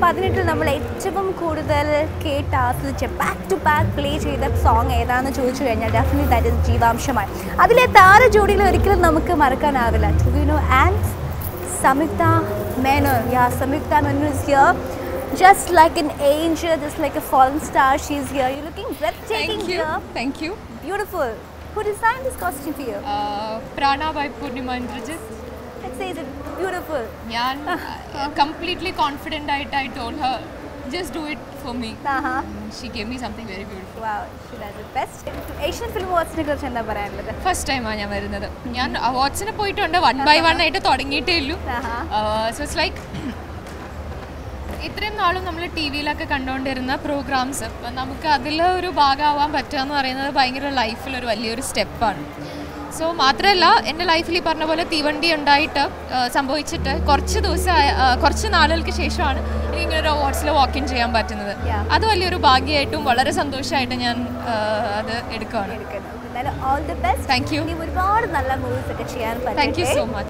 പതിനെട്ടിൽ നമ്മൾ ഏറ്റവും കൂടുതൽ കേട്ട് ആസ്വദിച്ച് ബാക്ക് ടു ബാക്ക് പ്ലേ ചെയ്ത സോങ് ഏതാണെന്ന് ചോദിച്ചു കഴിഞ്ഞാൽ ഡെഫിനറ്റ്ലി ദാറ്റ് ഇസ് ജീവാംശമാണ് അതിലെ താര ജോഡികൾ ഒരിക്കലും നമുക്ക് മറക്കാനാവില്ല ടു നോ ആൻഡ് സംയുക്ത Menon yeah Samyuktha Menon is here just like an angel just like a fallen star she's here you're looking breathtaking Thank you. here Thank you. beautiful who designed this costume for you Uh, Praana by Poornima Indrajith that says it beautiful ഞാൻ completely confident ആയിട്ട് I told her just do it for me uh-huh she gave me something very beautiful wow she does it best Asian film അവാർഡ്സിനെ കുറിച്ച് എന്താ പറയാനുള്ളത് first ടൈമാണ് ഞാൻ വരുന്നത് ഞാൻ അവാർഡ്സിന് പോയിട്ടുണ്ട് വൺ ബൈ വൺ ആയിട്ട് തുടങ്ങിയിട്ടേ ഉള്ളൂ Uh-huh. സോ ഇറ്റ്സ് ലൈക്ക് ഇത്രയും നാളും നമ്മൾ ടി വിയിലൊക്കെ കണ്ടുകൊണ്ടിരുന്ന പ്രോഗ്രാംസ് അപ്പം നമുക്ക് അതിൽ ഒരു ഭാഗമാവാൻ പറ്റുക എന്ന് പറയുന്നത് ഭയങ്കര ലൈഫിലൊരു വലിയൊരു സ്റ്റെപ്പാണ് സോ മാത്രമല്ല എൻ്റെ ലൈഫിൽ ഈ പറഞ്ഞ പോലെ തീവണ്ടി ഉണ്ടായിട്ട് ആ, സംഭവിച്ചിട്ട് കുറച്ച് ദിവസം ആയ- ആ, കുറച്ച് നാളുകൾക്ക് ശേഷമാണ് എനിക്ക് ഇങ്ങനെ ഒരു അവാർഡ്സിൽ വാക്ക് ഇൻ ചെയ്യാൻ പറ്റുന്നത് Yeah. അത് വലിയൊരു ഭാഗ്യമായിട്ടും വളരെ സന്തോഷമായിട്ടും ഞാൻ ആ, അത് എടുക്കുകയാണ് എടുക്കുന്നത് എന്തായാലും all the best Thank you. ഇനി ഒരുപാട് നല്ല മൂവീസ് ഒക്കെ ചെയ്യാൻ താങ്ക് യു പറ്റട്ടെ സോ മച്ച്